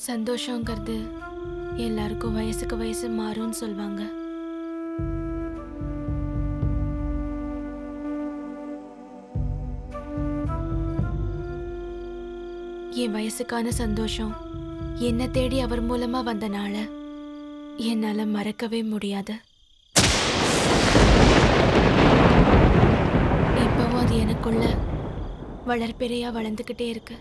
சந்தோஷங்கிறது எல்லாருக்கும் வயசுக்கு வயசு மாறும்னு சொல்வாங்க என் வயசுக்கான சந்தோஷம் என்ன தேடி அவர் மூலமா வந்த நாள என்னால மறக்கவே முடியாது இப்பவும் அது எனக்குள்ள வளர்பிறையா வளர்ந்துக்கிட்டே இருக்கு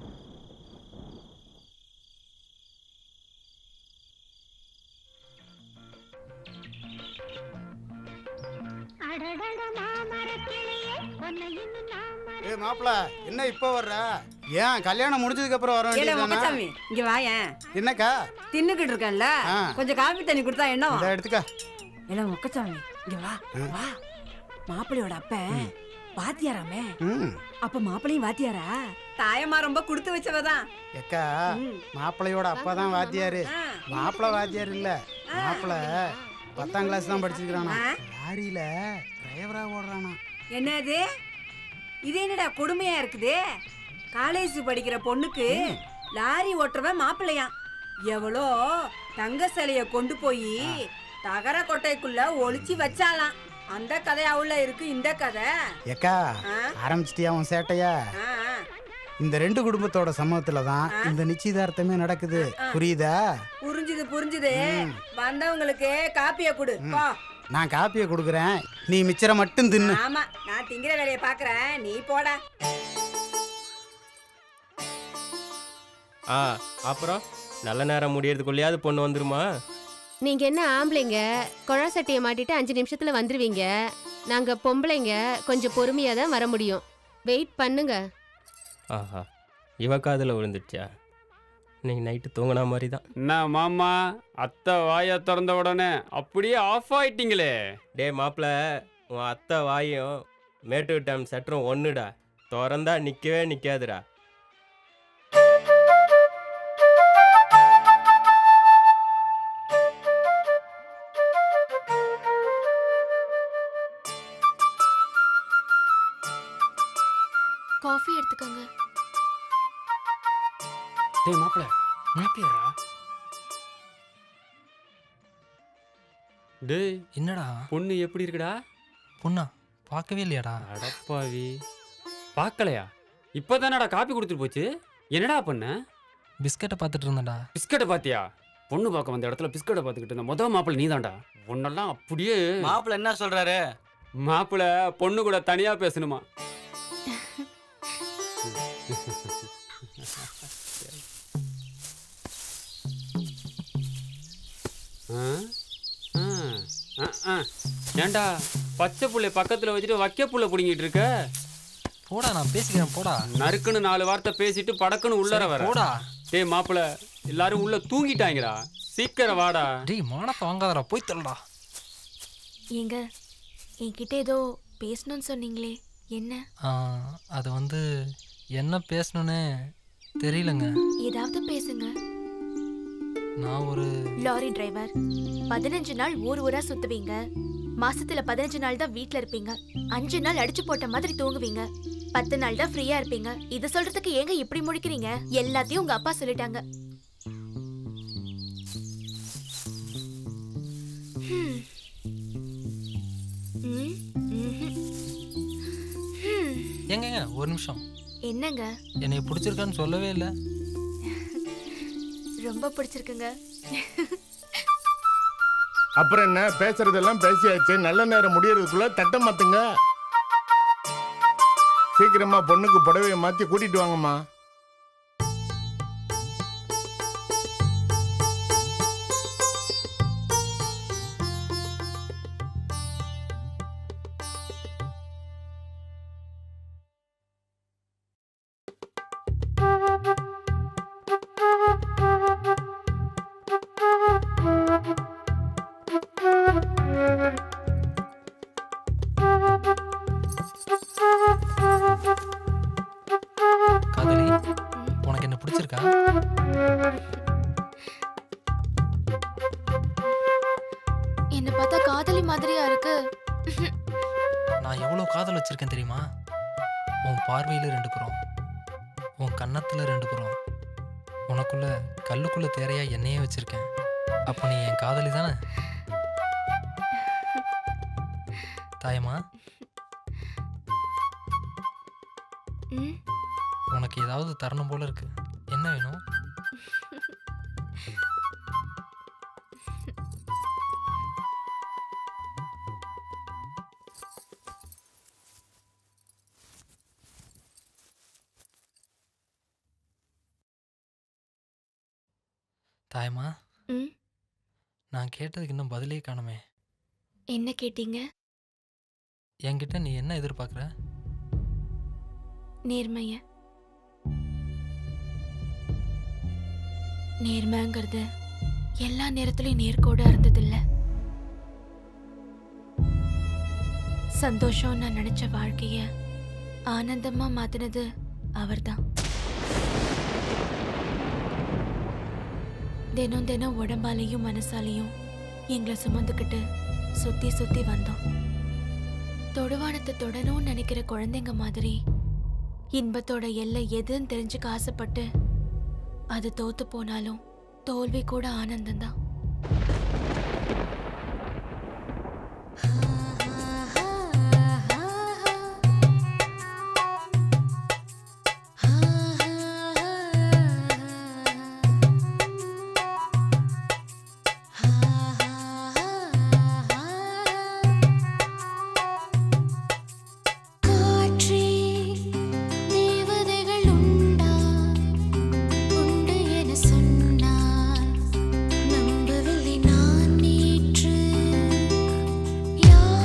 ஏ மாப்பிள என்ன இப்ப வர்ற ஏன் கல்யாணம் முடிஞ்சதுக்கு அப்புறம் வர ஏலே வேண்டியது முகசாமி இங்க வாயேன் என்னக்கா தின்னுக்கிட்டு இருக்கேன்ல ஆ. கொஞ்சம் காபி தண்ணி கொடுத்தா என்னவா இதை எடுத்துக்க ஏலே முக்கச்சாமி இங்க வா வா மாப்பிள்ளையோட அப்பன் வாத்தியாராமே ம் அப்ப மாப்பிள்ளையும் வாத்தியாரா தாயம்மா ரொம்ப கொடுத்து வச்சவதான் எக்கா மாப்பிளையோட அப்பா தான் வாத்தியாரு மாப்பிள வாத்தியார் இல்ல மாப்பிள பத்தாம் கிளாஸ் தான் படிச்சிருக்கிறானா ஆ. லாரியில டிரைவரா ஓடுறானா என்னது இது என்னடா கொடுமையா இருக்குது காலேஜ் படிக்கிற பொண்ணுக்கு லாரி ஓட்டுறவன் மாப்பிள்ளையாம் எவ்வளோ தங்க சிலைய கொண்டு போய் தகர கொட்டைக்குள்ள ஒளிச்சு வச்சாலாம் அந்த கதை அவள இருக்கு இந்த கதை எக்கா ஆ? ஆரம்பிச்சிட்டியா உன் சேட்டையா ஆ, ஆ. இந்த ரெண்டு குடும்பத்தோட சம்மதத்துல தான் இந்த நிச்சயதார்த்தமே நடக்குது புரியுதா புரிஞ்சுது புரிஞ்சுது வந்தவங்களுக்கு காப்பிய கொடு போ நான் காப்பியை கொடுக்குறேன் நீ மிச்சரை மட்டும் தின்னு ஆமா நான் திங்கிற வேலைய பாக்குறேன் நீ போடா ஆ அப்புறம் நல்ல நேரம் முடியறதுக்குள்ளேயாவது பொண்ணு வந்துருமா நீங்க என்ன ஆம்பளைங்க குழா சட்டையை மாட்டிட்டு அஞ்சு நிமிஷத்துல வந்துருவீங்க நாங்க பொம்பளைங்க கொஞ்சம் பொறுமையா தான் வர முடியும் வெயிட் பண்ணுங்க ஆஹா இவ காதில் விழுந்துடுச்சா இன்னைக்கு நைட்டு தூங்கின மாதிரி தான் என்ன மாமா அத்தை வாயை திறந்த உடனே அப்படியே ஆஃப் ஆயிட்டீங்களே டே மாப்பிள உன் அத்தை வாயும் மேட்டூர் டேம் சட்டரும் ஒன்றுடா திறந்தா நிற்கவே நிற்காதுடா காஃபி எடுத்துக்கோங்க டேய் மாப்பிள மாப்பிளையரா டேய் என்னடா பொண்ணு எப்படி இருக்குடா பொண்ணா பார்க்கவே இல்லையாடா அடப்பாவி பார்க்கலையா இப்போதானடா காப்பி கொடுத்துட்டு போச்சு என்னடா பண்ண பிஸ்கட்டை பார்த்துட்டு இருந்தேன்டா பிஸ்கட்டை பாத்தியா பொண்ணு பார்க்க வந்த இடத்துல பிஸ்கட்டை பார்த்துக்கிட்டு இருந்த முத மாப்பிள நீதான்டா உன்னெல்லாம் அப்படியே மாப்பிள்ள என்ன சொல்றாரு மாப்பிள பொண்ணு கூட தனியா பேசணுமா ஆ? ஆ, ஆ, ஆ. ஏன்டா பச்சை புள்ளை பக்கத்துல வச்சுட்டு வக்க புள்ள புடுங்கிட்டு இருக்க போடா நான் பேசிக்கிறேன் போடா நறுக்குன்னு நாலு வார்த்தை பேசிட்டு படக்குன்னு உள்ளர சரி, வர போடா டேய் மாப்பிள எல்லாரும் உள்ள தூங்கிட்டாங்கடா சீக்கிரம் வாடா டேய் மானத்தை வாங்காதடா போய் தள்ளடா ஏங்க என்கிட்ட ஏதோ பேசணும்னு சொன்னீங்களே என்ன ஆ, அது வந்து என்ன பேசணும்னு தெரியலங்க ஏதாவது பேசுங்க நான் ஒரு லாரி டிரைவர் பதினஞ்சு நாள் ஊர் ஊரா சுத்துவீங்க மாசத்துல பதினஞ்சு நாள் தான் வீட்ல இருப்பீங்க அஞ்சு நாள் அடிச்சு போட்ட மாதிரி தூங்குவீங்க பத்து நாள் தான் ஃப்ரீயா இருப்பீங்க இது சொல்றதுக்கு ஏங்க இப்படி முடிக்கிறீங்க எல்லாத்தையும் உங்க அப்பா சொல்லிட்டாங்க ஹம். ம், ம்ஹும். ஹம். எங்கங்க ஒரு நிமிஷம் என்னங்க என்னை பிடிச்சிருக்கான்னு சொல்லவே இல்லை ரொம்ப பிடிச்சிருக்குங்க அப்புறம் என்ன பேசுறதெல்லாம் பேசியாச்சு நல்ல நேரம் முடியறதுக்குள்ள தட்ட மாத்துங்க சீக்கிரமா பொண்ணுக்கு புடவைய மாத்தி கூட்டிட்டு வாங்கம்மா காதலி உனக்கு என்ன பிடிச்சிருக்கா என்ன பார்த்தா காதலி மாதிரியா இருக்கு நான் எவ்வளோ காதல் வச்சிருக்கேன் தெரியுமா உன் பார்வையில் ரெண்டு புறம் உன் கன்னத்தில் ரெண்டு புறம் உனக்குள்ள கல்லுக்குள்ள தேரையா என்னையே வச்சிருக்கேன் அப்போ நீ என் காதலி தானே தாயம்மா ம் உனக்கு ஏதாவது தரணும் போல இருக்கு என்ன வேணும் தாயம்மா ம் நான் கேட்டதுக்கு இன்னும் பதிலே காணுமே என்ன கேட்டீங்க என்கிட்ட நீ என்ன எதிர்பார்க்குற நேர்மைய நேர்மைங்கிறது எல்லா நேரத்துலயும் நேர்கோடா இருந்ததில்ல சந்தோஷம் நான் நினைச்ச வாழ்க்கைய ஆனந்தமா மாத்தினது அவர்தான் தினம் தினம் உடம்பாலையும் மனசாலையும் எங்களை சுமந்துக்கிட்டு சுத்தி சுத்தி வந்தோம் தொடுவானத்தை தொடணும்னு நினைக்கிற குழந்தைங்க மாதிரி இன்பத்தோட எல்லை எதுன்னு தெரிஞ்சுக்க ஆசைப்பட்டு அது தோத்து போனாலும் தோல்வி கூட ஆனந்தம்தான் காற்றே தேவதைகள் உண்டா உண்டு என சொன்னார் நம்பவில்லை நான் நேற்று யார்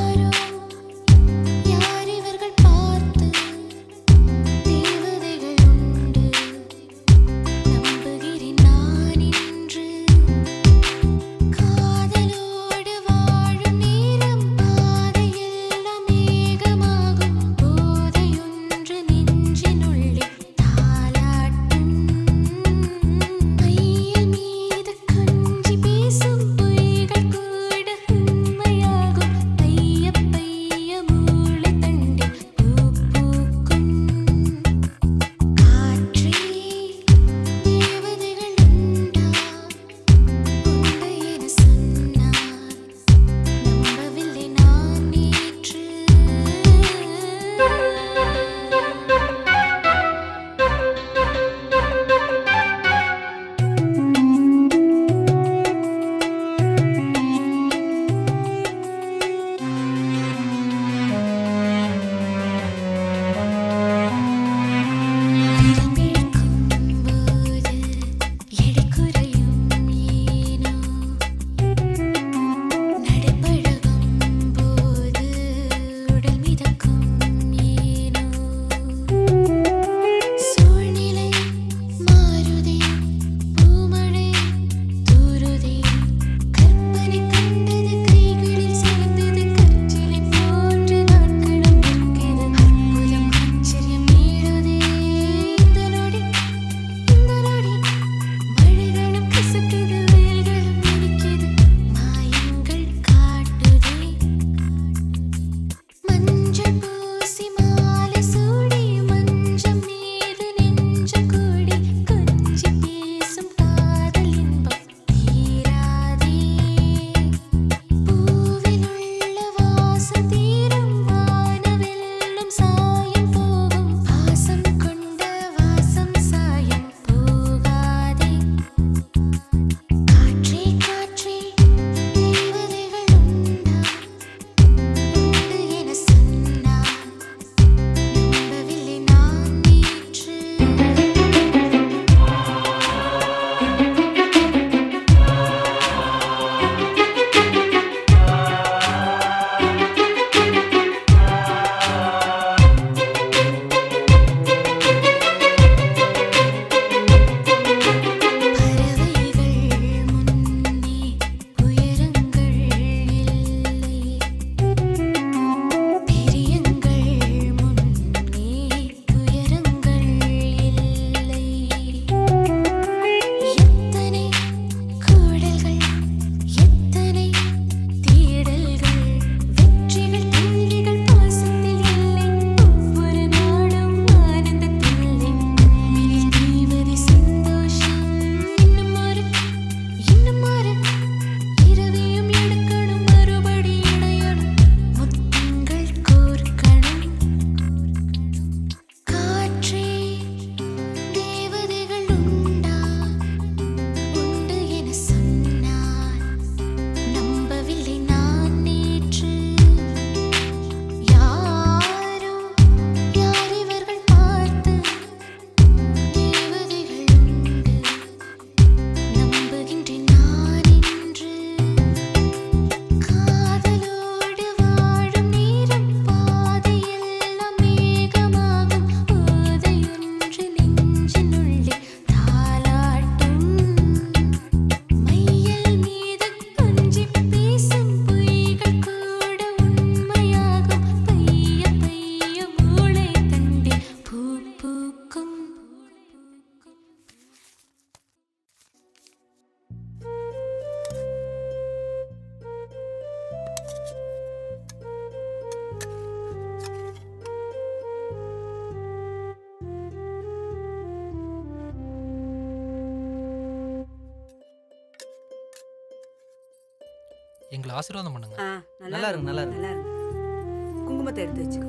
எங்களை ஆசீர்வாதம் பண்ணுங்க ஆ நல்லா நல்லா இருங்க, இருங்க நல்லா இருங்க. நல்லா இருங்க குங்குமத்தை எடுத்து வச்சுக்கோ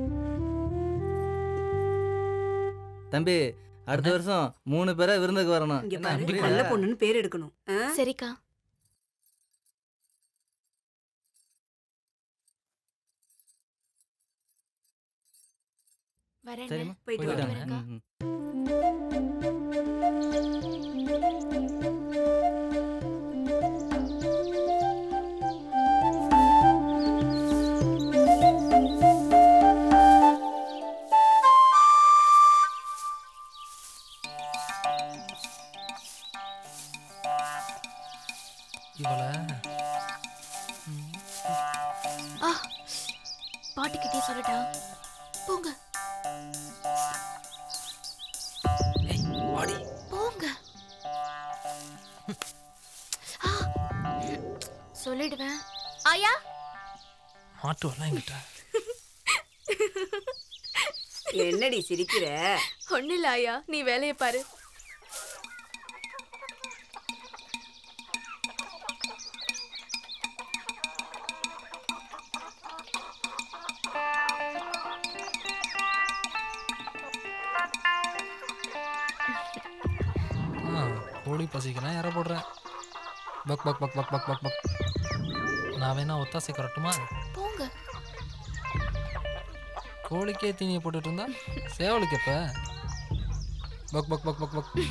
தம்பி அடுத்த வருஷம் மூணு பேரா விருந்துக்கு வரணும் இங்க என்ன, பாரு புரியுதா? நல்ல பொண்ணுன்னு பேர் எடுக்கணும் ஆ? சரிக்கா வரேன் சரிம்மா போயிட்டு போயிட்டு வாங்க. வாங்க. வரேன்க்கா. ம், ம். இவளை ஆ பாட்டிக்கிட்டே சொல்லட்டா போங்க ஏய் வாடி போங்க ஆ, சொல்லிடுவேன் ஆயா மாட்டுவெல்லாம் என்கிட்ட என்னடி சிரிக்கிற ஒண்ணு இல்ல ஆயா நீ வேலையை பாரு ஆ கோழி பசிக்கலாம் இற போடுறேன் பக் பக் பக் பக் பக் பக் பக் நான் வேணா ஒத்தாசை கரட்டுமா போங்க கோழிக்கே தீனியை போட்டுட்டு இருந்தா சேவலுக்கு எப்ப பக் பக் பக் பக் பக்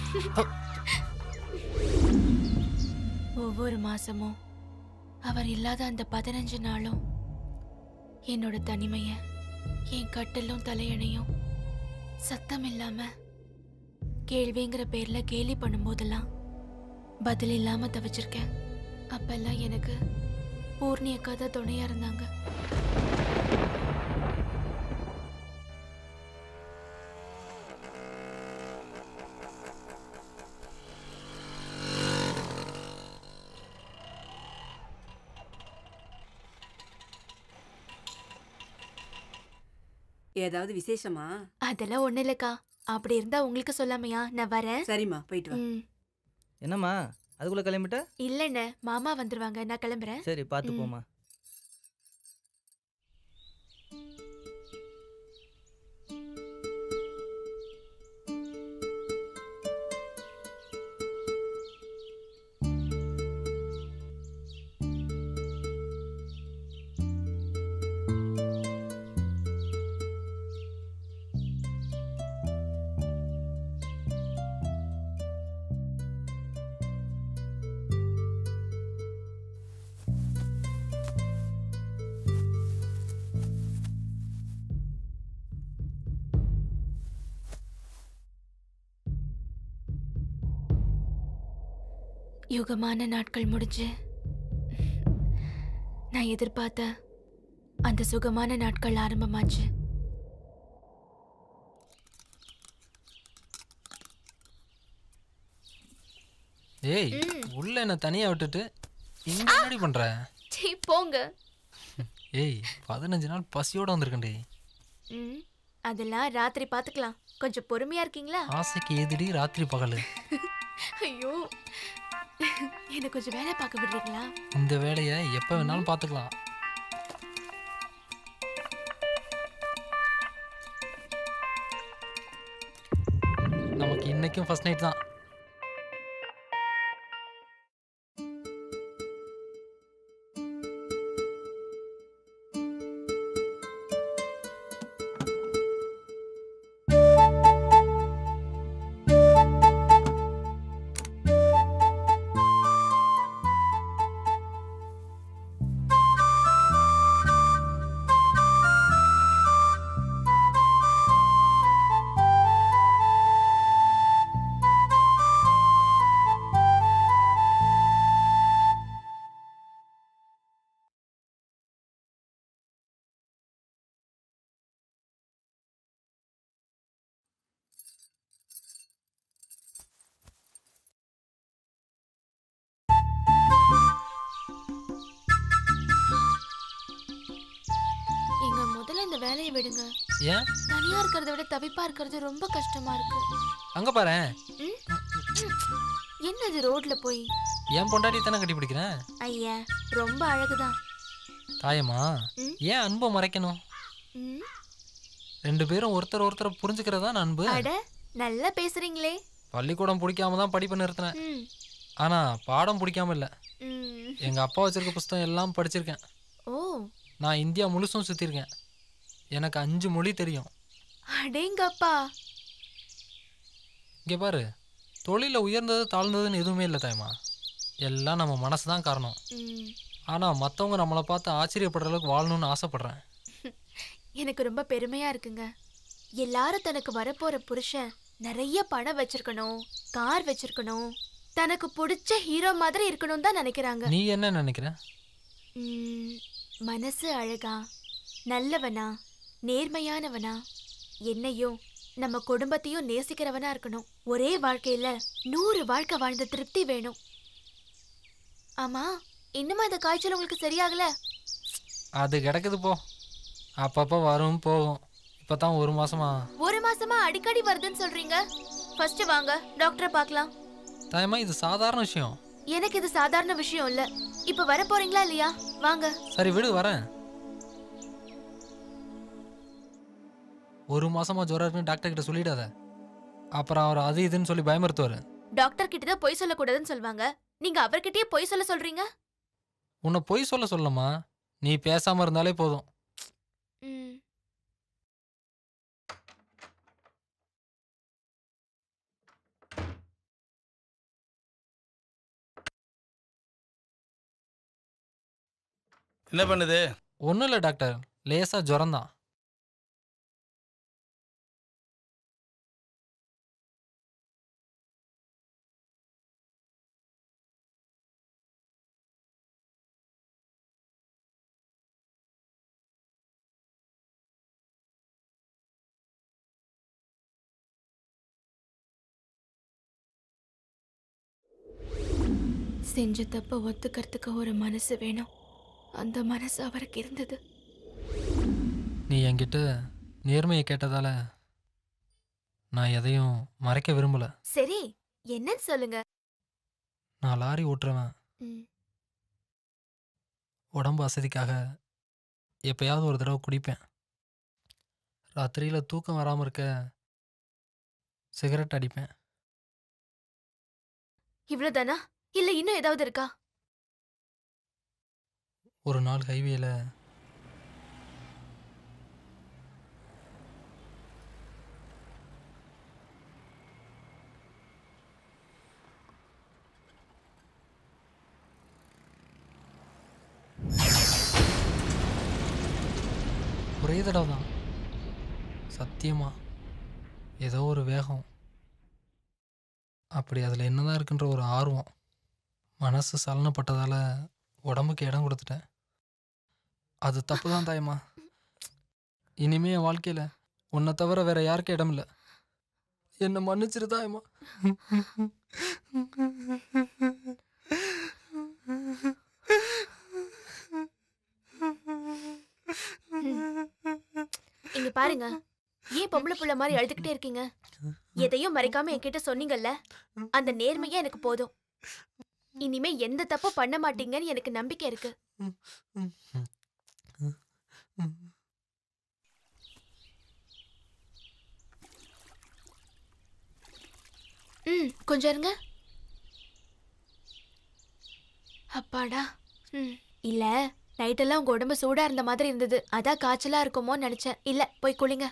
ஒவ்வொரு மாசமும் அவர் இல்லாத அந்த பதினஞ்சு நாளும் என்னோட தனிமைய என் கட்டிலும் தலையணையும் சத்தம் இல்லாம கேள்விங்கிற பேர்ல கேலி பண்ணும்போதெல்லாம் பதில் இல்லாம தவிச்சிருக்கேன் அப்பெல்லாம் எனக்கு பூர்ணி அக்கா தான் துணையா இருந்தாங்க ஏதாவது விசேஷமா அதெல்லாம் ஒண்ணு இல்லக்கா அப்படி இருந்தா உங்களுக்கு சொல்லாமையா நான் வரேன் சரிம்மா போயிட்டு வா ம், என்னம்மா அதுக்குள்ள கிளம்பிட்ட இல்லைண்ணே மாமா வந்துருவாங்க நான் கிளம்புறேன் சரி பார்த்து ம். போம்மா யுகமான நாட்கள் முடிஞ்சு நான் எதிர்பார்த்த அந்த சுகமான நாட்கள் ஆரம்பமாச்சு ஏய் ம். உள்ள என்ன தனியா விட்டுட்டு இங்க என்னடி பண்ற சீ போங்க ஏய் பதினஞ்சு நாள் பசியோட வந்திருக்கேன்டி ம் அதெல்லாம் ராத்திரி பார்த்துக்கலாம் கொஞ்சம் பொறுமையா இருக்கீங்களா ஆசைக்கு எதிரி ராத்திரி பகலு ஐயோ என்ன கொஞ்சம் வேலை பார்க்க விடுறீங்களா இந்த வேலையை எப்போ வேணாலும் பார்த்துக்கலாம் நமக்கு இன்னைக்கும் ஃபர்ஸ்ட் நைட் தான் எங்க முதல்ல இந்த வேலையை விடுங்க ஏன் தனியா இருக்கிறத விட தவிப்பா இருக்கிறது ரொம்ப கஷ்டமா இருக்கு அங்க பாரு ம்? என்னது ரோட்ல போய் என் பொண்டாட்டி தானே கட்டி பிடிக்கிறேன் ஐயா ரொம்ப அழகுதான் தாயம்மா ம். ஏன் அன்பை மறைக்கணும் ம், ரெண்டு பேரும் ஒருத்தர் ஒருத்தரை புரிஞ்சுக்கிறதா அன்பு அட நல்லா பேசுறீங்களே பள்ளிக்கூடம் பிடிக்காம தான் படிப்பை நிறுத்தினேன் ம், ஆனா பாடம் பிடிக்காம இல்லை ம். எங்க அப்பா வச்சிருக்க புஸ்தகம் எல்லாம் படிச்சிருக்கேன் ஓ நான் இந்தியா முழுசும் சுத்திருக்கேன் எனக்கு அஞ்சு மொழி தெரியும் அடேங்கப்பா இங்கே பாரு தொழிலில் உயர்ந்தது தாழ்ந்ததுன்னு எதுவுமே இல்லை தாயம்மா எல்லாம் நம்ம மனசு தான் காரணம் ம், ஆனால் மற்றவங்க நம்மளை பார்த்து ஆச்சரியப்படுற அளவுக்கு வாழணும்னு ஆசைப்படுறேன் எனக்கு ரொம்ப பெருமையா இருக்குங்க எல்லாரும் தனக்கு வரப்போற புருஷன் நிறைய பணம் வச்சிருக்கணும் கார் வச்சிருக்கணும் தனக்கு பிடிச்ச ஹீரோ மாதிரி இருக்கணும் தான் நினைக்கிறாங்க நீ என்ன நினைக்கிற ம், மனசு அழகா நல்லவனா நேர்மையானவனா என்னையும் நம்ம குடும்பத்தையும் நேசிக்கிறவனா இருக்கணும் ஒரே வாழ்க்கையில நூறு வாழ்க்கை வாழ்ந்த திருப்தி வேணும் ஆமா இன்னுமா இந்த காய்ச்சல் உங்களுக்கு சரியாகல அது கிடக்குது போ அப்பப்போ வரும் போகும் இப்போ தான் ஒரு மாசமா ஒரு மாசமா அடிக்கடி வருதுன்னு சொல்றீங்க ஃபர்ஸ்ட் வாங்க டாக்டரை பார்க்கலாம் தாயம்மா இது சாதாரண விஷயம் எனக்கு இது சாதாரண விஷயம் இல்ல இப்ப வர போறீங்களா இல்லையா வாங்க சரி விடு வரேன் ஒரு மாசமா ஜுரம் இருக்குன்னு டாக்டர் கிட்ட சொல்லிடாத அப்புறம் அவர் அது இதுன்னு சொல்லி பயமுறுத்துவாரு டாக்டர் கிட்ட தான் பொய் சொல்லக்கூடாதுன்னு சொல்லுவாங்க நீங்க அவர்கிட்டயே பொய் சொல்ல சொல்றீங்க உன்னை பொய் சொல்ல சொல்லமா நீ பேசாம இருந்தாலே போதும் ம். என்ன பண்ணுது ஒன்றும் இல்லை டாக்டர் லேசா ஜுரம் தான் செஞ்ச தப்ப ஒத்துக்கிறதுக்கு ஒரு மனசு வேணும் அந்த மனசு அவருக்கு இருந்தது நீ என்கிட்ட நேர்மையை கேட்டதால நான் எதையும் மறைக்க விரும்பல சரி என்னன்னு சொல்லுங்க நான் லாரி ஓட்டுறவன் ம். உடம்பு வசதிக்காக எப்பயாவது ஒரு தடவை குடிப்பேன் ராத்திரியில் தூக்கம் வராமல் இருக்க சிகரெட் அடிப்பேன் இவ்வளவுதானா இல்ல இன்னும் ஏதாவது இருக்கா ஒரு நாள் ஹைவேல ஒரே தடவை தான் சத்தியமா ஏதோ ஒரு வேகம் அப்படி அதில் என்னதான் இருக்குன்ற ஒரு ஆர்வம் மனசு சலனப்பட்டதால உடம்புக்கு இடம் கொடுத்துட்டேன் அது தப்பு தான் தாயம்மா இனிமே என் வாழ்க்கையில் உன்னை தவிர வேற யாருக்கும் இடம் இல்லை என்னை மன்னிச்சிரு தாயம்மா இங்க பாருங்க ஏன் பொம்பளை புள்ள மாதிரி அழுதுகிட்டே இருக்கீங்க எதையும் மறைக்காம என்கிட்ட சொன்னீங்கல்ல அந்த நேர்மையே எனக்கு போதும் இனிமே எந்த தப்பும் பண்ண மாட்டீங்கன்னு எனக்கு நம்பிக்கை இருக்கு ம் கொஞ்சம் இருங்க அப்பாடா ம் இல்ல நைட்டெல்லாம் உங்க உடம்பு சூடா இருந்த மாதிரி இருந்தது அதான் காய்ச்சலா இருக்குமோன்னு நினைச்சேன் இல்ல போய் குளிங்க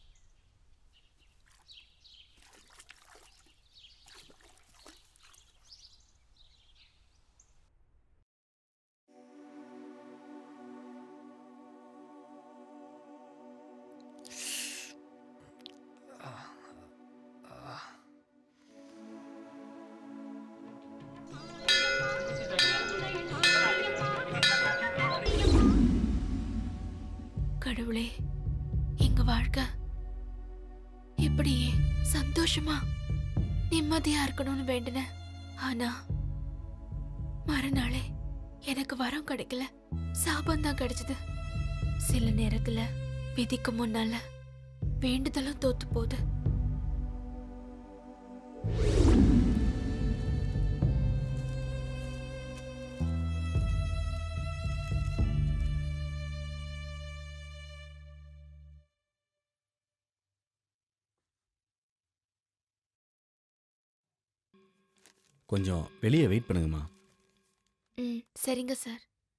கடவுளே எங்க வாழ்க்கை இப்படி சந்தோஷமா நிம்மதியா இருக்கணும்னு வேண்டினேன் ஆனா மறுநாளே எனக்கு வரம் கிடைக்கல சாபம் தான் கிடைச்சது சில நேரத்துல விதிக்கு முன்னால வேண்டுதலும் தோத்து போகுது கொஞ்சம் வெளியே வெயிட் பண்ணுங்கம்மா ம் சரிங்க சார்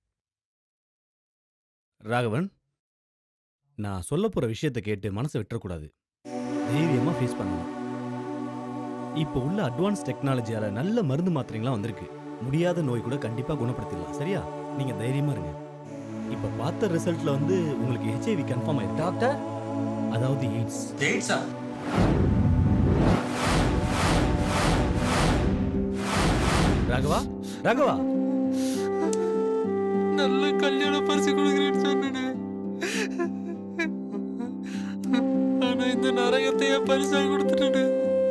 ராகவன் நான் சொல்ல போகிற விஷயத்தை கேட்டு மனசை விட்டுறக்கூடாது தைரியமாக ஃபேஸ் பண்ணணும் இப்போ உள்ள அட்வான்ஸ் டெக்னாலஜியால் நல்ல மருந்து மாத்திரைங்களாம் வந்திருக்கு முடியாத நோய் கூட கண்டிப்பாக குணப்படுத்திடலாம் சரியா நீங்கள் தைரியமாக இருங்க இப்போ பார்த்த ரிசல்ட்டில் வந்து உங்களுக்கு ஹெச்ஐவி கன்ஃபார்ம் ஆயிருக்கு டாக்டர் அதாவது எய்ட்ஸ் எய்ட்ஸா ராகவா ராகவா நல்ல கல்யாண பரிசு கொடுக்குறேன்னு சொன்னேனே ஆனா இந்த நரகத்தையே பரிசா கொடுத்துட்டேனே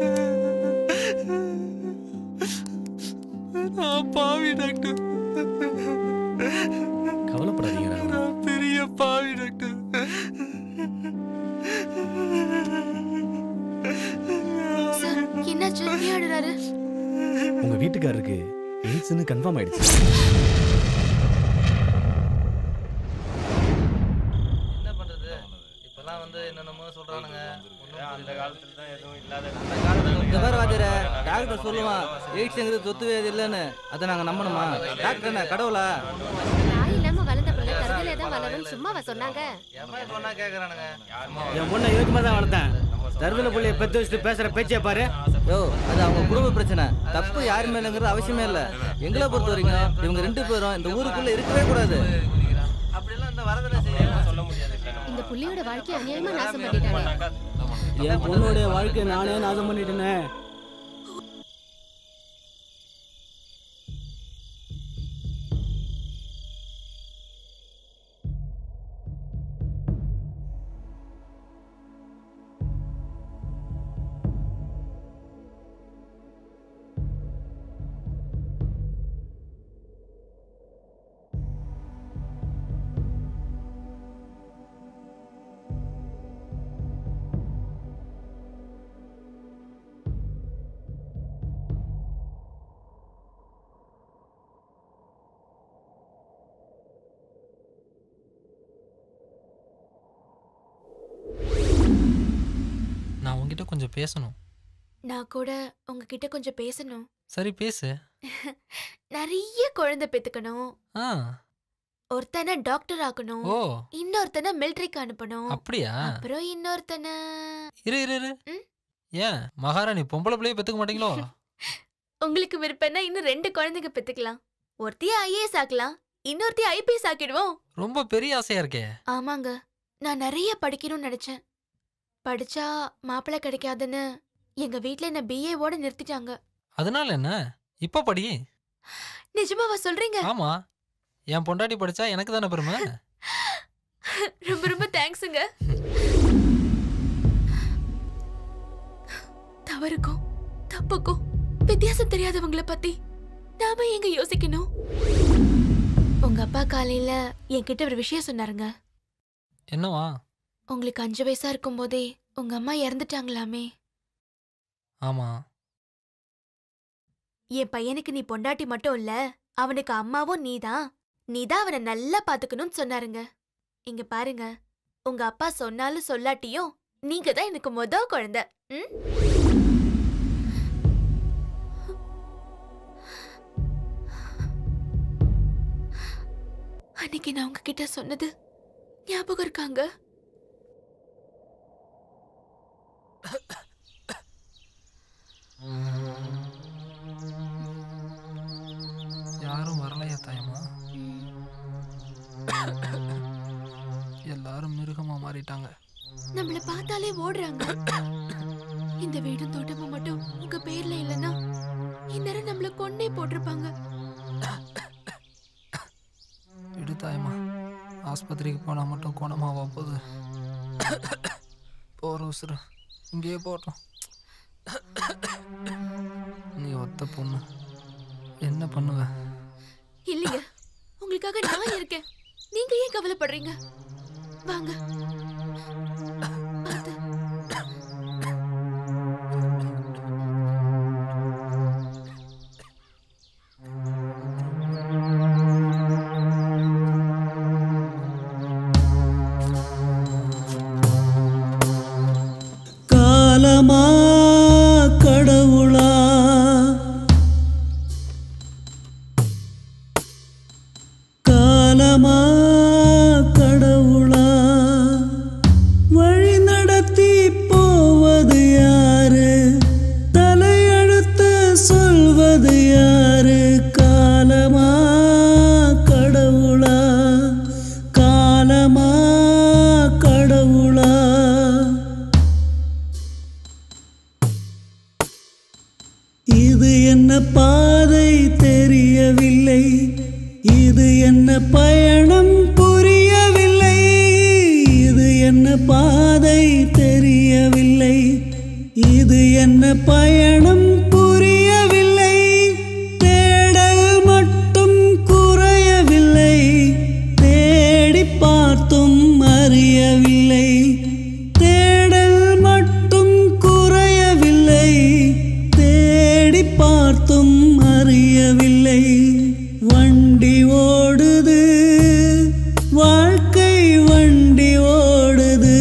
நான் பாவி டாக்டர் கவலைப்படாதீங்க ராகவா நான் பெரிய பாவி டாக்டர் சார் என்னாச்சு ஏன் அழுறாரு உங்க வீட்டுக்காரருக்கு எய்ட்ஸ்னு கன்ஃபார்ம் ஆயிடுச்சு என்ன பண்றது இப்பெல்லாம் வந்து என்னென்னமோ சொல்றானுங்க அந்த காலத்துல தான் எதுவும் இல்லாத இந்த மாதிரி வாத்தியார டாக்டர் சொல்லுவான் எய்ட்ஸ்ங்கிறது சொத்து வேதி இல்லைன்னு அதை நாங்க நம்பணுமா டாக்டர் என்ன கடவுளா தாய் இல்லாம வளர்ந்த பிள்ளை கருதலே தான் வளரும்னு சும்மாவா சொன்னாங்க எவன் சொன்னா கேக்குறானுங்க என் பொண்ணை இதுக்கு மாதிரி தான் வளர்த்தேன் தருதல புள்ளைய பெத்து வச்சுட்டு பேசுற பேச்சே பாரு யோ அது அவங்க குடும்ப பிரச்சனை தப்பு யார் மேலங்கிறது அவசியமே இல்ல எங்களை பொறுத்த வரைக்கும் இவங்க ரெண்டு பேரும் இந்த ஊருக்குள்ள இருக்கவே கூடாது அப்படிலாம் இந்த வரதலை செய்ய சொல்ல முடியாது இந்த புள்ளியோட வாழ்க்கையை அநியாயமா நாசம் பண்ணிட்டானே என் பொண்ணுடைய வாழ்க்கையை நானே நாசம் பண்ணிட்டேனே நான் உங்ககிட்ட கொஞ்சம் பேசணும் நான் கூட உங்ககிட்ட கொஞ்சம் பேசணும் சரி பேசு நிறைய குழந்தை பெத்துக்கணும் ஆ ஒருத்தனை டாக்டர் ஆக்கணும் ஓ இன்னொருத்தனை மிலிட்டரிக்கு அனுப்பணும் அப்படியா அப்புறம் இன்னொருத்தனை இரு இரு இரு ஏன் மகாராணி பொம்பளை பிள்ளைய பெத்துக்க மாட்டீங்களோ உங்களுக்கு விருப்பம்னா இன்னும் ரெண்டு குழந்தைங்க பெத்துக்கலாம் ஒருத்திய ஐஏஎஸ் ஆக்கலாம் இன்னொருத்திய ஐபிஎஸ் ஆக்கிடுவோம் ரொம்ப பெரிய ஆசையா இருக்கே ஆமாங்க நான் நிறைய படிக்கணும்னு நினைச்சேன் படிச்சா மாப்பிள்ளை கிடைக்காதுன்னு எங்க வீட்ல என்ன பிஏவோட நிறுத்திட்டாங்க அதனால என்ன இப்ப படி நிஜமாவா சொல்றீங்க ஆமா என் பொண்டாட்டி படிச்சா எனக்கு தானே பெருமை ரொம்ப ரொம்ப தேங்க்ஸுங்க தவறுக்கும் தப்புக்கும் வித்தியாசம் தெரியாதவங்கள பத்தி நாம எங்க யோசிக்கணும் உங்க அப்பா காலையில என்கிட்ட ஒரு விஷயம் சொன்னாருங்க என்னவா உங்களுக்கு அஞ்சு வயசா இருக்கும்போதே உங்க அம்மா இறந்துட்டாங்களாமே ஆமா என் பையனுக்கு நீ பொண்டாட்டி மட்டும் இல்ல அவனுக்கு அம்மாவும் நீதான் நீதான் அவனை நல்லா பாத்துக்கணும்னு சொன்னாருங்க இங்க பாருங்க உங்க அப்பா சொன்னாலும் சொல்லாட்டியும் நீங்க தான் எனக்கு முத குழந்தை ம்? அன்னைக்கு நான் உங்ககிட்ட சொன்னது ஞாபகம் இருக்காங்க யாரும் வரலையா தாயம்மா எல்லாரும் மிருகமா மாறிட்டாங்க நம்மள பார்த்தாலே ஓடுறாங்க இந்த வீடும் தோட்டமும் மட்டும் உங்க பேர்ல இல்லனா இந்நேரம் நம்மள கொன்னே போட்டிருப்பாங்க விடு தாயம்மா ஆஸ்பத்திரிக்கு போனால் மட்டும் குணமாவா போகுது போகிற உசுறு இங்கேயே போட்டோம் நீ ஒத்த பொண்ணு என்ன பண்ணுவ இல்லைங்க உங்களுக்காக நான் இருக்கேன் நீங்க ஏன் கவலைப்படுறீங்க வாங்க காலமா கடவுளா காலமா கடவுளா வழி நடத்தி போவது யாரு தலையெழுத்து சொல்வது யாரு காலமா கடவுளா காலமா கடவுளா இது என்ன பாதை தெரியவில்லை இது என்ன பயணம் புரியவில்லை இது என்ன பாதை தெரியவில்லை இது என்ன பயணம் புரியவில்லை தேடல் மட்டும் குறையவில்லை தேடி பார்த்தும் அறியவில்லை தேடல் மட்டும் குறையவில்லை தேடி பார்த்தும் அறியவில்லை வண்டி ஓடுது வாழ்க்கை வண்டி ஓடுது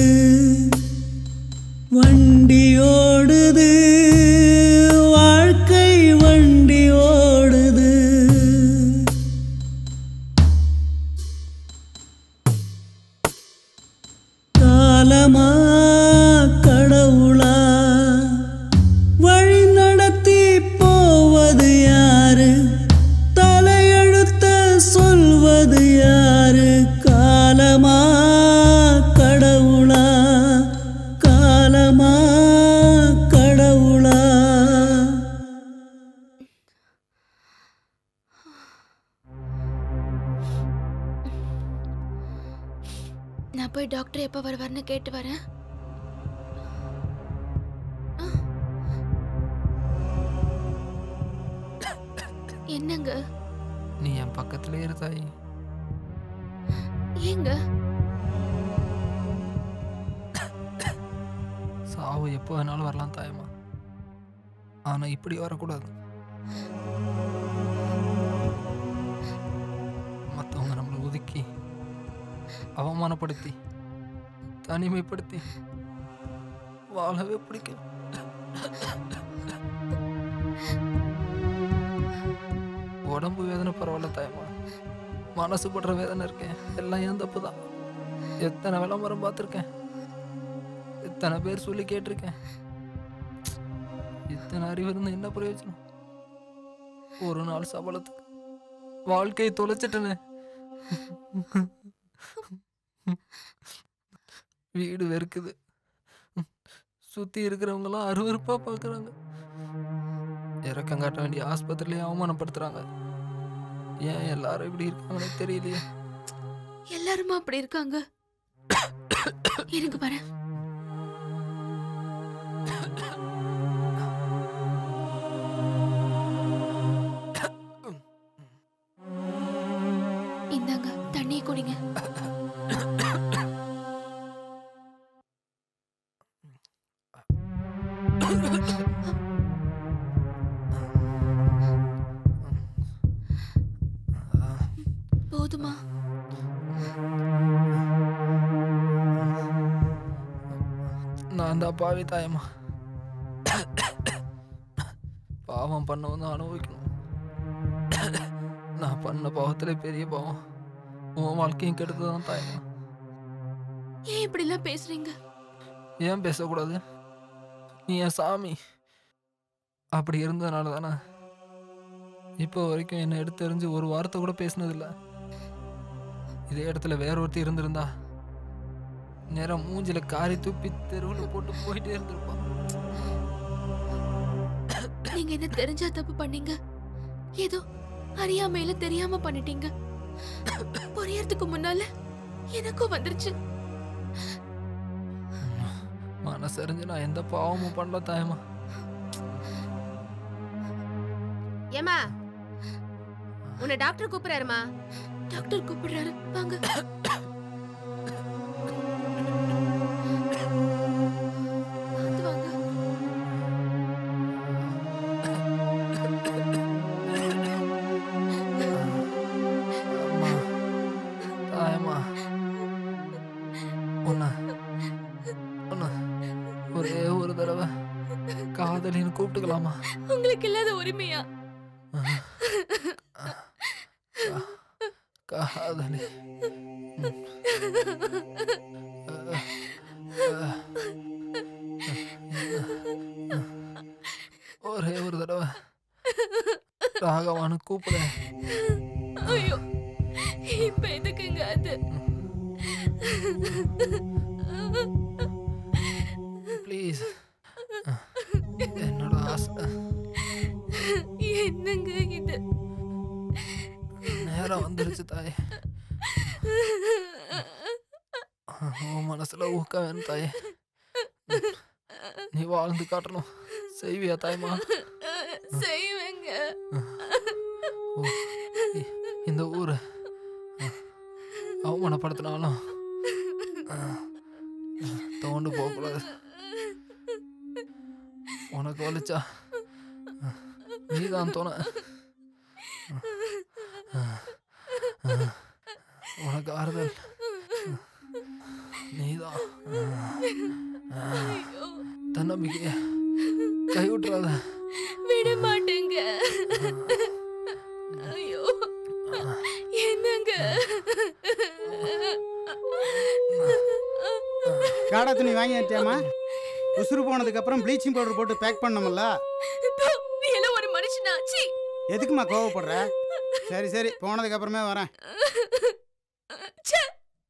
வண்டி ஓடுது வாழ்க்கை வண்டி ஓடுது காலமா கடவுளா வழி நடத்தி போவது யாரு தலையெழுத்த சொல்வது யாரு காலமா கடவுளா காலமா கடவுளா நான் போய் டாக்டர் எப்போ வருவார்னு கேட்டு வரேன் என்னங்க நீ என் பக்கத்திலே இரு தாயி ஏங்க சாவு எப்போ வேணாலும் வரலாம் தாயம்மா ஆனா இப்படி வரக்கூடாது மற்றவங்க நம்மளை ஒதுக்கி அவமானப்படுத்தி தனிமைப்படுத்தி வாழவே பிடிக்கும் உடம்பு வேதனை பரவாயில்ல தாயம்மா மனசு படுற வேதனை இருக்கேன் எல்லாம் ஏன் தப்பு தான் எத்தனை விளம்பரம் பார்த்துருக்கேன் எத்தனை பேர் சொல்லி கேட்டிருக்கேன் இத்தனை அறிவு இருந்து என்ன பிரயோஜனம் ஒரு நாள் சபலத்துக்கு வாழ்க்கையை தொலைச்சிட்டனே வீடு வெறுக்குது சுத்தி இருக்கிறவங்களாம் அருவருப்பா பார்க்கறாங்க இறக்கம் காட்ட வேண்டிய ஆஸ்பத்திரியிலே அவமானப்படுத்துறாங்க ஏன் எல்லாரும் இப்படி இருக்காங்கன்னு தெரியலையே எல்லாருமா அப்படி இருக்காங்க எனக்கு வரேன் இந்தாங்க தண்ணியை குடிங்க போதுமா நான் தான் பாவி தாயம்மா பாவம் பண்ணவன் தான் அனுபவிக்கணும் நான் பண்ண பாவத்திலே பெரிய பாவம் உன் வாழ்க்கையும் கெடுத்து தான் தாயம்மா ஏன் இப்படி எல்லாம் பேசுறீங்க ஏன் பேசக்கூடாது நீ என் சாமி அப்படி இருந்ததுனால தானே இப்போ வரைக்கும் என்னை எடுத்து எறிஞ்சு ஒரு வார்த்தை கூட பேசினதில்ல இதே இடத்துல வேற ஒருத்தர் இருந்திருந்தா நேரம் மூஞ்சில காரி துப்பி தெருவில் போட்டு போயிட்டே இருந்திருப்பான் நீங்க என்ன தெரிஞ்சா தப்பு பண்ணீங்க ஏதோ அறியாமையில தெரியாம பண்ணிட்டீங்க புரியறதுக்கு முன்னால எனக்கும் வந்துருச்சு மனசறிஞ்சு நான் எந்த பாவமும் பண்ணல தாயம்மா ஏமா உன்னை டாக்டர் கூப்பிடுறாருமா டாக்டர் கூப்பிடுறாரு வாங்க பார்த்து வாங்க தாயம்மா உன்னை உன்னை ஒரே ஒரு தடவை காதலின்னு கூப்பிட்டுக்கலாமா உங்களுக்கு இல்லாத உரிமையா காதலி ஒரே ஒரு தடவை ராகவானு கூப்பிடு ஐயோ இப்ப எதுக்குங்க அது ப்ளீஸ் என்னோட ஆசை என்னங்க இது நேரம் வந்துருச்சு தாய் உன் மனசுல ஊக்க வேணும் தாயே நீ வாழ்ந்து காட்டணும் செய்வியா தாய்மா செய்வேங்க ஓ, இ- இந்த ஊரு அவமானப்படுத்தினாலும் தோண்டு போகக்கூடாது உனக்கு வலிச்சா நீதான் தோண உனக்கு ஆறுதல் நீதான் தன்னம்பிக்கைய கைவிட்டுறாத விட மாட்டேங்க ஐயோ என்னங்க காடா துணி வாங்கிட்டியாமா உசுறு போனதுக்கு அப்புறம் ப்ளீச்சிங் பவுடர் போட்டு பேக் பண்ணோம்ல நீ எல்லாம் ஒரு மனுஷனா சீ எதுக்குமா கோவப்படுற சரி சரி போனதுக்கு அப்புறமே வரேன் ச்சே.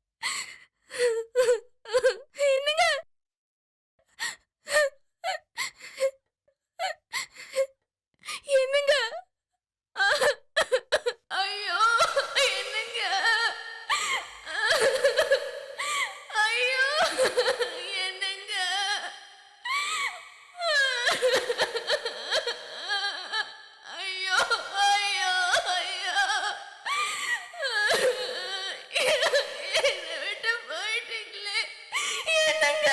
என்னங்க என்னங்க ஐயோ என்னங்க ஐயோ என்னங்க ஐயோ ஐயோ ஐயோ என்னை விட்டு போயிட்டீங்களே என்னங்க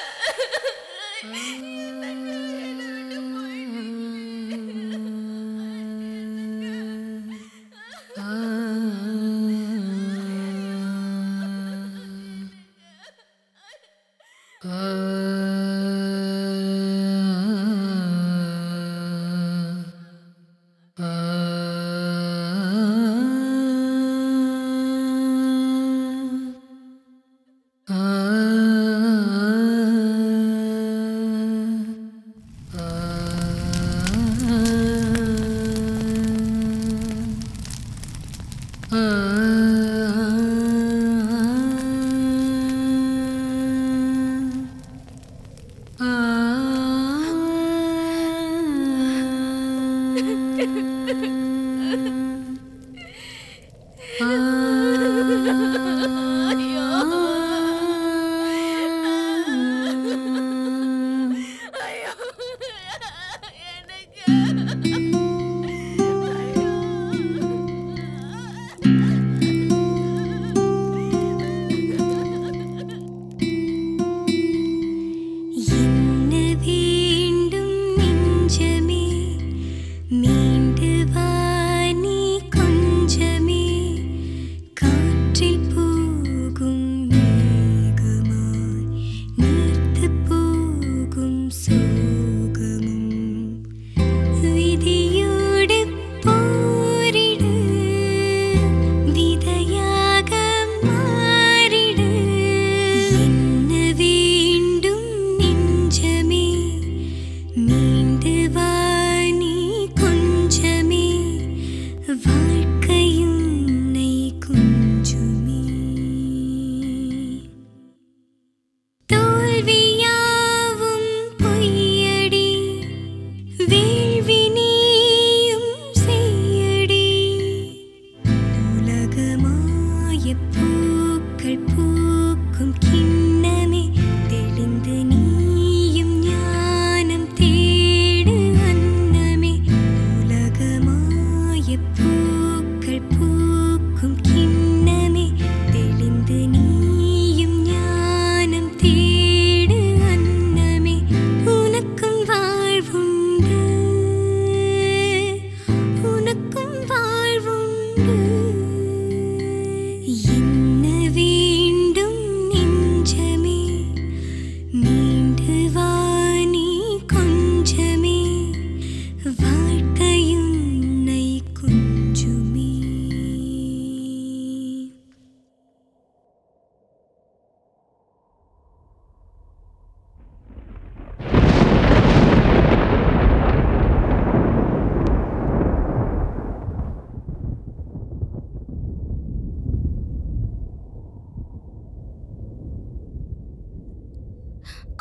என்ன வேண்டும் நெஞ்சமே மீண்டு வா நீ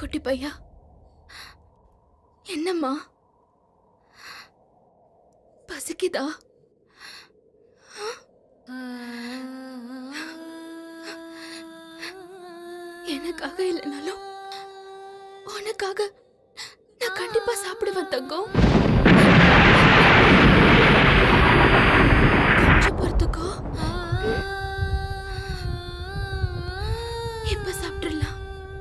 குட்டி பையா என்னம்மா பசிக்குதா எனக்காக இல்லைனாலும் உனக்காக நான் கண்டிப்பா சாப்பிடுவேன் தங்கம் கொஞ்சம் பொறுத்துக்கோ இப்ப சாப்பிட்டுடலாம்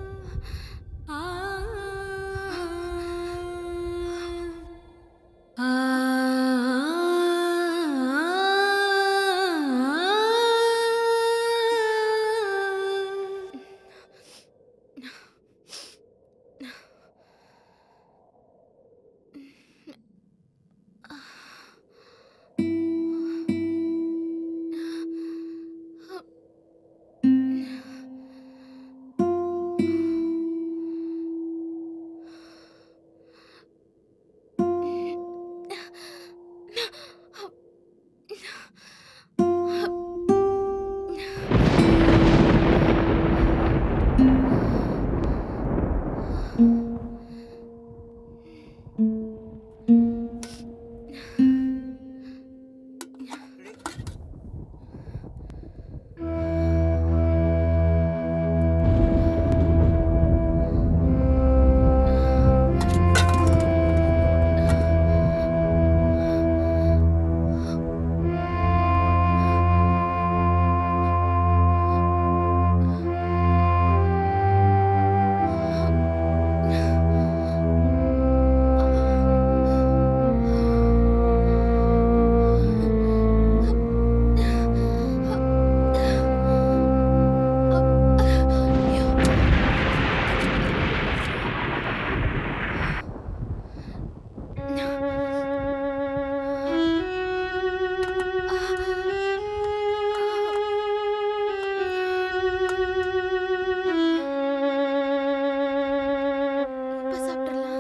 இப்ப சாப்பிட்டுடலாம்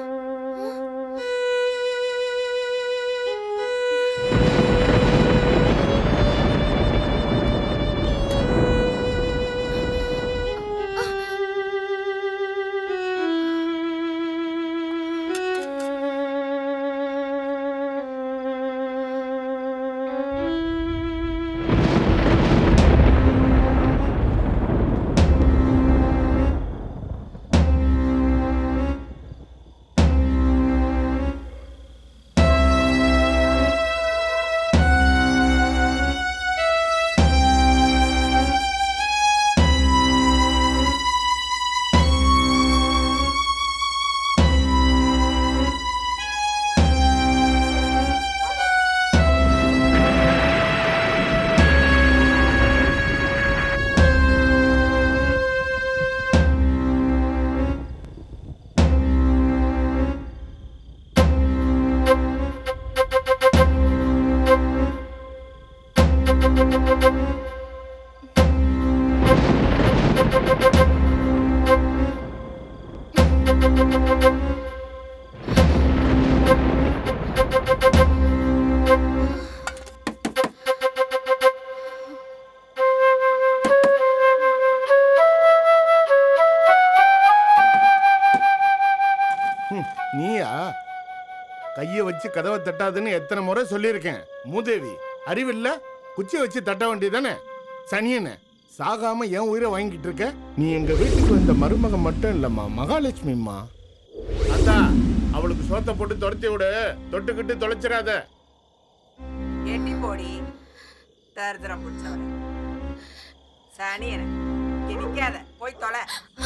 ஹம், நீயா கையை வச்சு கதவை தட்டாதுன்னு எத்தனை முறை சொல்லியிருக்கேன் மூதேவி அறிவில்ல குச்சியை வச்சு தட்ட வேண்டியதானே சனியனே சாகாம என் உயிரை வாங்கிட்டு இருக்க நீ எங்க வீட்டுக்கு வந்த மருமகன் மட்டும் இல்லம்மா மகாலட்சுமிம்மா அதான் அவளுக்கு சோத்தை போட்டு துரத்தி விடு தொட்டுக்கிட்டு தொலைச்சிடாத எட்டி போடி தரித்திரம் பிடிச்சவன சனியன நிக்காத போய் தொலை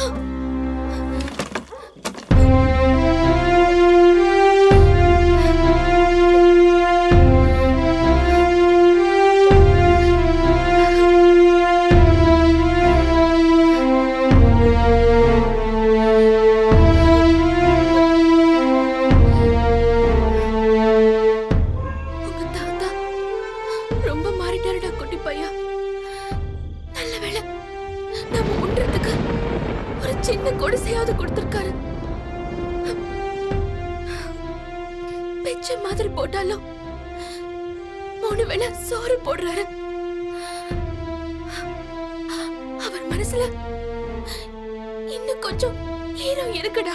உங்க தாத்தா ரொம்ப மாறிட்டாருடா குட்டி பையா நல்ல வேளை நம்ம உண்றதுக்கு ஒரு சின்ன குடிசையாவது கொடுத்திருக்காரு பிச்சை மாதிரி போட்டாலும் மூணு வேளை சோறு போடுறாரு அவர் மனசுல இன்னும் கொஞ்சம் ஈரம் இருக்குடா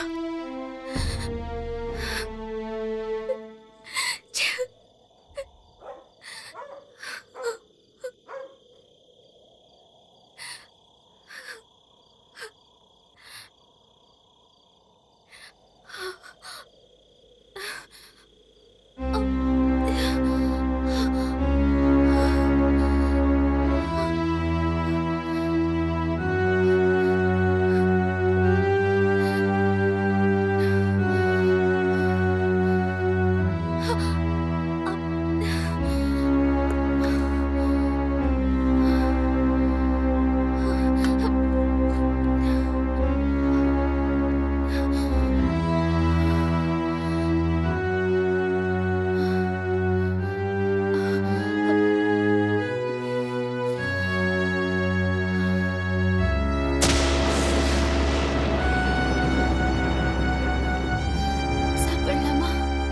சாப்பிடலாமா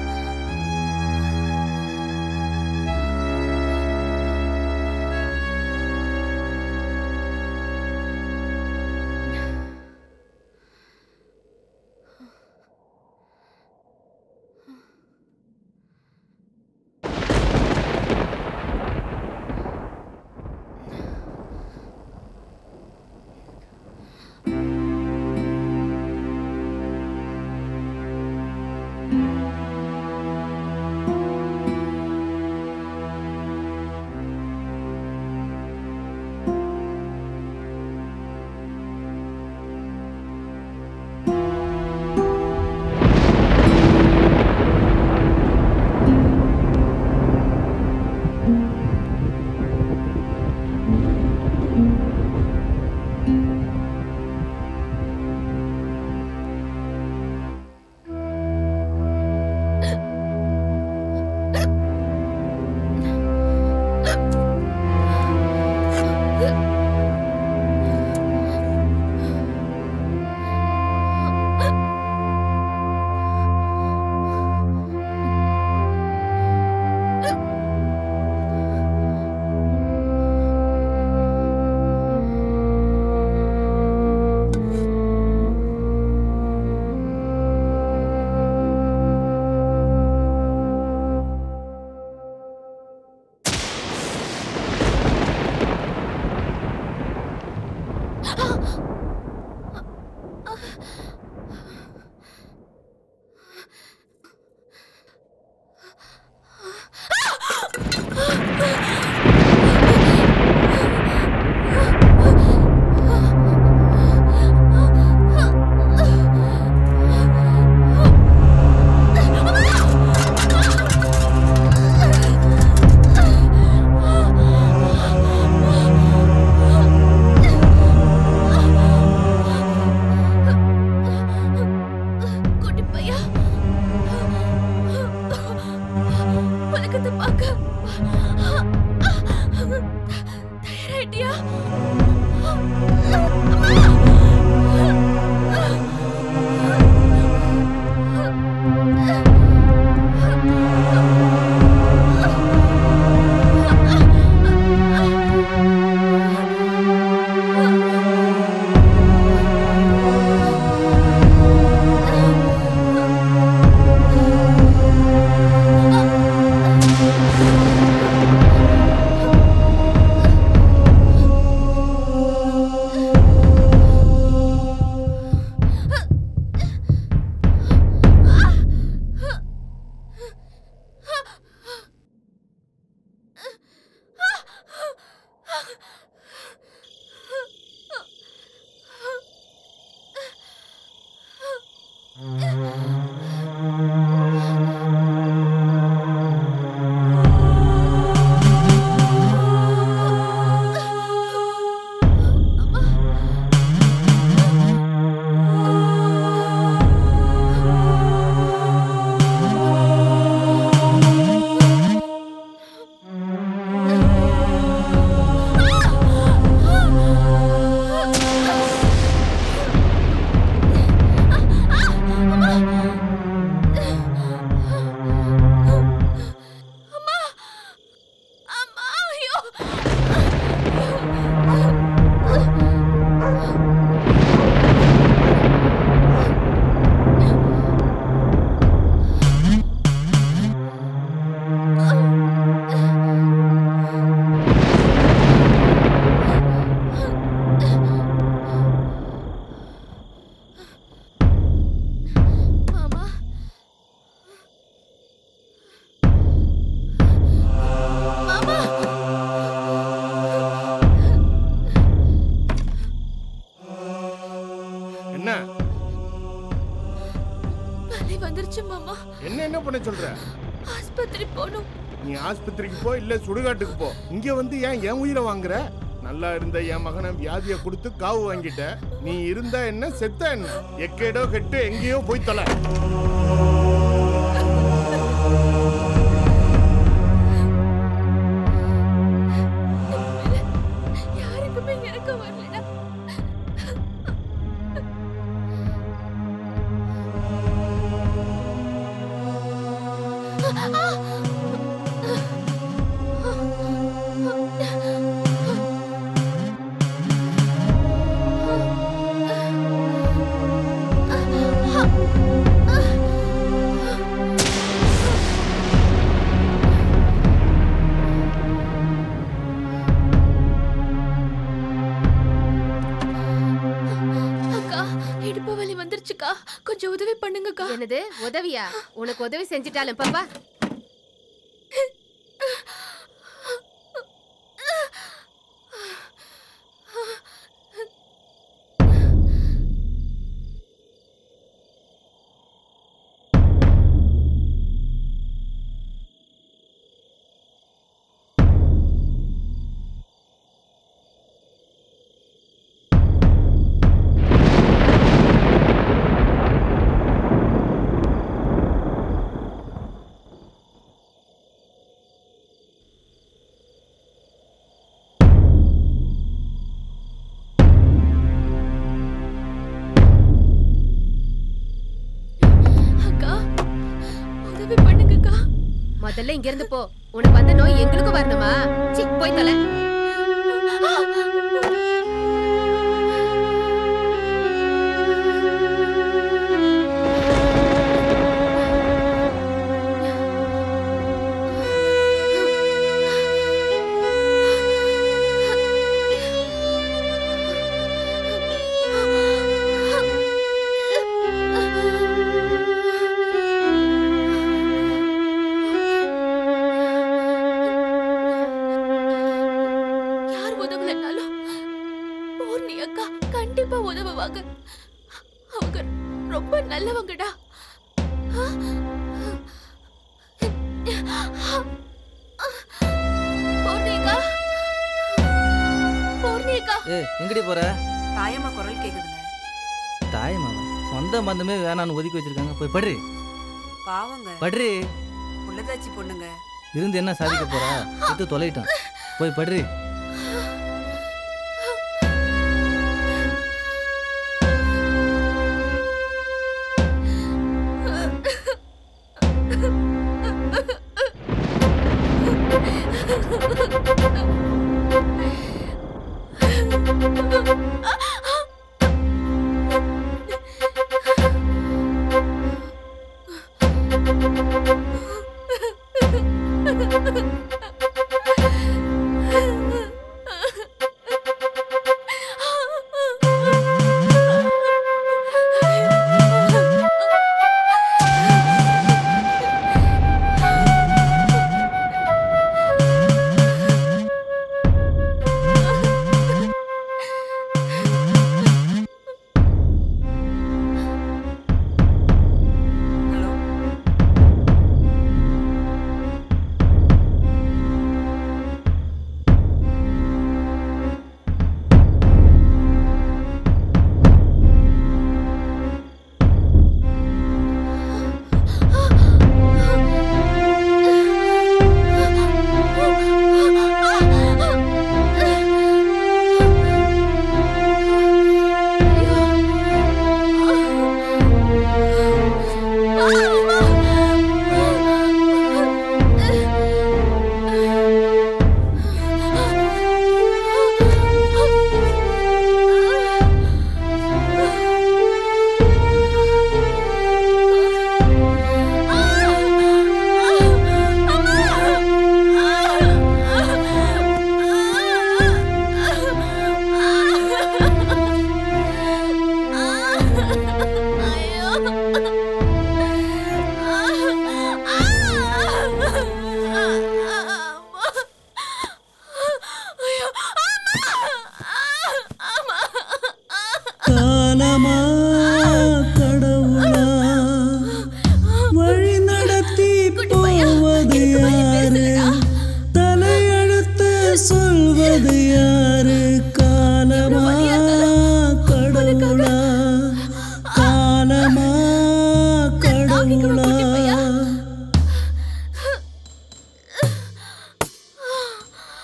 குட்டி பையா உலகத்தை பார்க்க தயாராயிட்டியா ஆ பண்ண சொல்ற ஆஸ்பத்திரி போகணும் நீ ஆஸ்பத்திரிக்கு போ இல்ல சுடுகாட்டுக்கு போ இங்க வந்து ஏன் என் உயிரை வாங்குற நல்லா இருந்த என் மகனை வியாதியை கொடுத்து காவு வாங்கிட்ட நீ இருந்தா என்ன செத்தா என்ன எக்கேடோ கெட்டு எங்கேயோ போய் தொலை யாருக்குமே இறக்க வரலடா அக்கா இடுப்பு வலி வந்துருச்சுக்கா கொஞ்சம் உதவி பண்ணுங்கக்கா என்னது உதவியா உனக்கு உதவி செஞ்சுட்டாலும் பாப்பா அக்கா உதவி பண்ணுங்கக்கா முதல்ல இங்க இருந்து போ உனக்கு வந்த நோய் எங்களுக்கும் வரணுமா சி போய் தொலை யார் உதவலனாலும் பூர்ணி அக்கா கண்டிப்பா உதவுவாங்க அவங்க ரொம்ப நல்லவங்கடா பூர்ணி அக்கா பூர்ணி அக்கா ஏ எங்கடி போற தாயம்மா குரல் கேக்குதுங்க தாயமாவா சொந்த பந்தமே வேணான்னு ஒதுக்கி வச்சிருக்காங்க போய் படுறி பாவங்க படுறி உள்ளதாச்சி பொண்ணுங்க இருந்து என்ன சாதிக்க போறா விட்டு தொலைட்டான் போய் படுறி Ha ha ha ha!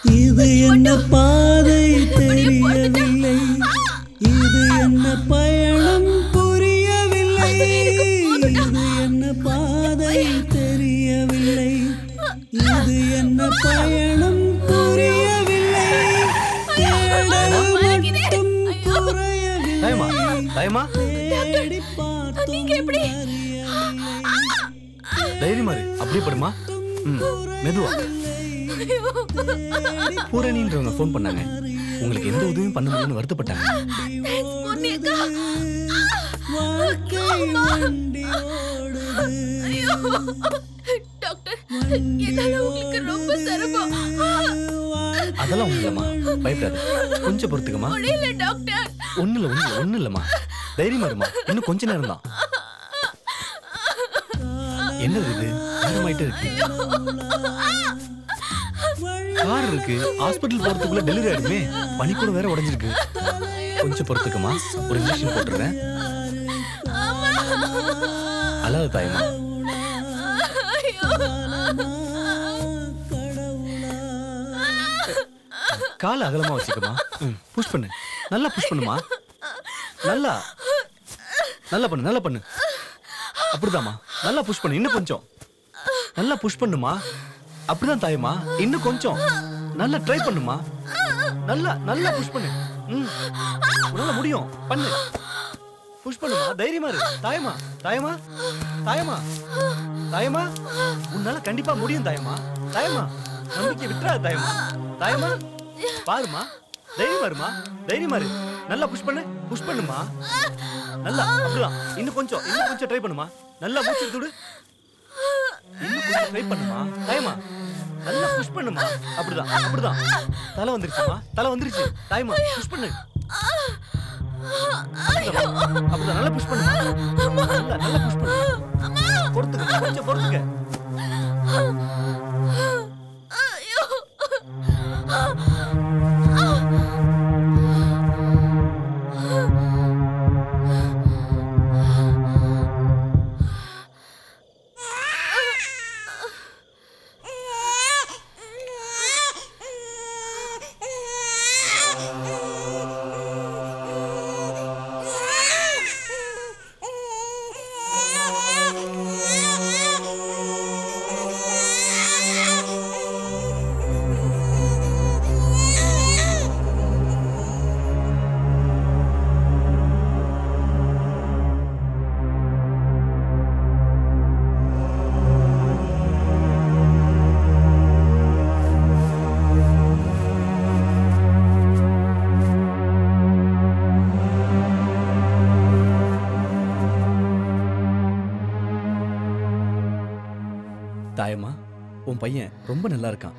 இது என்ன பாதை தெரியவில்லை இது என்ன பயணம் புரியவில்லை இது என்ன பாதை தெரியவில்லை இது என்ன பயணம் புரியவில்லை தேடல் மட்டும் தாயமா தாயமா தேடி பார்த்தும் தைரியமா இரு அப்படியே படுமா ம் மெதுவா பூரணின்றவங்க ஃபோன் பண்ணாங்க உங்களுக்கு எந்த உதவியும் பண்ண முடியும்னு வருத்தப்பட்டாங்க டாக்டர் என்னால உங்களுக்கு ரொம்ப சிரமம் அதெல்லாம் ஒண்ணு இல்லம்மா பயப்படாத கொஞ்சம் பொறுத்துக்கம்மா முடியல டாக்டர் ஒண்ணு இல்ல ஒண்ணு இல்ல ஒண்ணு இல்லம்மா தைரியமா இருமா இன்னும் கொஞ்ச நேரம் தான் என்னது இது நேரமாயிட்டே இருக்கு கார் இருக்கு ஹாஸ்பிட்டல் போறதுக்குள்ள டெலிவரி ஆயிடுமே பனி கூட வேற உடைஞ்சிருக்கு கொஞ்சம் பொறுத்துக்கம்மா ஒரு இன்ஜெக்ஷன் போட்டுறேன் அழாத தாயம்மா காலை அகலமா வச்சுக்கமா புஷ் பண்ணு நல்லா புஷ் பண்ணுமா நல்லா நல்லா பண்ணு நல்லா பண்ணு அப்படிதாம்மா நல்லா புஷ் பண்ணு இன்னும் கொஞ்சம் நல்லா புஷ் பண்ணுமா அப்படிதான் தாயம்மா இன்னும் கொஞ்சம் நல்லா ட்ரை பண்ணுமா நல்லா நல்லா புஷ் பண்ணு ம் உன்னால முடியும் பண்ணு புஷ் பண்ணுமா தைரியமா இரு தாயமா தாயமா தாயமா தாயமா உன்னால கண்டிப்பா முடியும் தாயமா தாயமா நம்பிக்கை விட்டுறாத தாயமா தாயமா பாருமா தைரியமா இருமா தைரியமா இரு நல்லா புஷ் பண்ணு புஷ் பண்ணுமா நல்லா அப்படிதான் இன்னும் கொஞ்சம் இன்னும் கொஞ்சம் ட்ரை பண்ணுமா நல்லா மூச்சு எடுத்து விடு இன்னும் கொஞ்சம் ட்ரை பண்ணுமா தாயமா நல்லா புஷ் பண்ணுமா அப்படிதான் அப்படிதான் தலை வந்துருச்சுமா தலை வந்துருச்சு தாயமா புஷ் பண்ணு அப்படிதான் அப்படிதான் நல்லா புஷ் பண்ணுமா நல்லா நல்லா புஷ் பண்ணு பொறுத்துக்க கொஞ்சம் பொறுத்துக்க தாயம்மா உன் பையன் ரொம்ப நல்லா இருக்கான்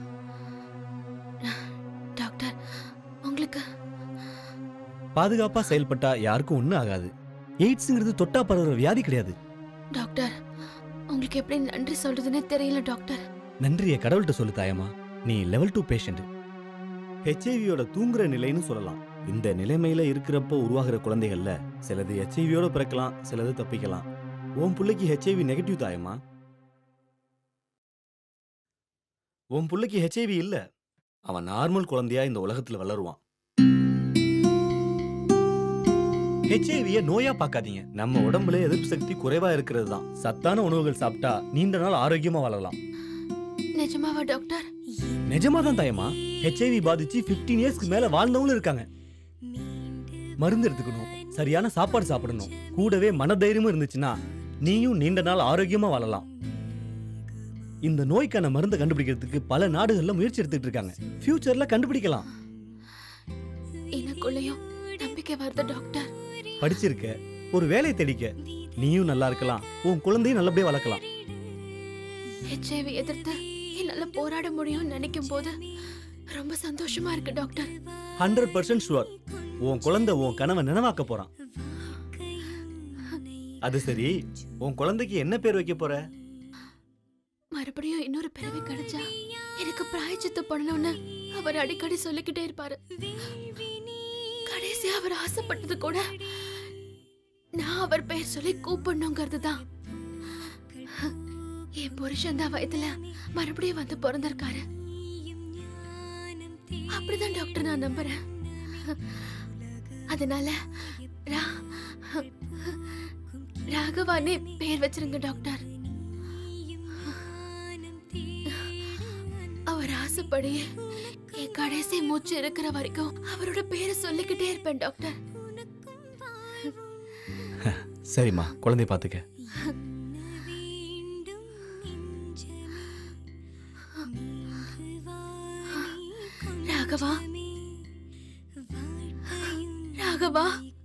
டாக்டர் உங்களுக்கு பாதுகாப்பா செயல்பட்டா யாருக்கும் ஒண்ணும் ஆகாது எய்ட்ஸ்ங்கிறது தொட்டா பரவுற வியாதி கிடையாது டாக்டர் உங்களுக்கு எப்படி நன்றி சொல்றதுன்னே தெரியல டாக்டர் நன்றிய கடவுள்கிட்ட சொல்லு தாயம்மா நீ லெவல் டூ பேஷண்ட் ஹெச்ஐவியோட தூங்குற நிலைன்னு சொல்லலாம் இந்த நிலைமையில இருக்கிறப்போ உருவாகிற குழந்தைகள்ல சிலது ஹெச்ஐவியோட பிறக்கலாம் சிலது தப்பிக்கலாம் உன் பிள்ளைக்கு ஹெச்ஐவி நெகட்டிவ் தாயம்மா உன் பிள்ளைக்கு ஹெச்ஐவி இல்ல அவன் நார்மல் குழந்தையா இந்த உலகத்துல வளருவான் ஹெச்ஐவிய நோயா பார்க்காதீங்க நம்ம உடம்புல எதிர்ப்பு சக்தி குறைவா இருக்கிறது தான் சத்தான உணவுகள் சாப்பிட்டா நீண்ட நாள் ஆரோக்கியமா வாழலாம் நிஜமாவா டாக்டர் நிஜமா தான் தாயம்மா ஹெச்ஐவி பாதிச்சு 15 இயர்ஸ்க்கு மேல வாழ்ந்தவங்களும் இருக்காங்க மருந்து எடுத்துக்கணும் சரியான சாப்பாடு சாப்பிடணும் கூடவே மனதைரியமும் இருந்துச்சுன்னா நீயும் நீண்ட நாள் ஆரோக்கியமா வாழலாம் இந்த நோய்க்கான மருந்தை கண்டுபிடிக்கிறதுக்கு பல நாடுகள்ல முயற்சி எடுத்துட்டு இருக்காங்க ஃபியூச்சர்ல கண்டுபிடிக்கலாம் எனக்குள்ளேயும் நம்பிக்கை வருது டாக்டர் படிச்சிருக்க ஒரு வேலையை தேடிக்க நீயும் நல்லா இருக்கலாம் உன் குழந்தையும் நல்லபடியா வளர்க்கலாம் ஹெச்ஐவி எதிர்த்து என்னால போராட முடியும்னு நினைக்கும் போது ரொம்ப சந்தோஷமா இருக்கு டாக்டர் ஹண்ட்ரட் பர்சன்ட் ஷுவர் உன் குழந்தை உன் கனவை நினைவாக்க போறான் அது சரி உன் குழந்தைக்கு என்ன பேர் வைக்க போற மறுபடியும் இன்னொரு பிறவி கிடைச்சா எனக்கு பிராயச்சித்து பண்ணணும்னு அவர் அடிக்கடி சொல்லிக்கிட்டே இருப்பாரு கடைசியா அவர் ஆசைப்பட்டது கூட நான் அவர் பெயர் சொல்லி கூப்பிடணுங்கிறது தான் என் புருஷன் தான் வயதுல மறுபடியும் வந்து பிறந்திருக்காரு அப்படிதான் டாக்டர் நான் நம்புறேன் அதனால ரா- ராகவானே பேர் வச்சிருங்க டாக்டர் அவர் ஆசைப்படி என் கடைசி மூச்சு இருக்கிற வரைக்கும் அவரோட பேரை சொல்லிக்கிட்டே இருப்பேன் டாக்டர் சரிம்மா குழந்தைய பார்த்துக்க ராகவா ராகவா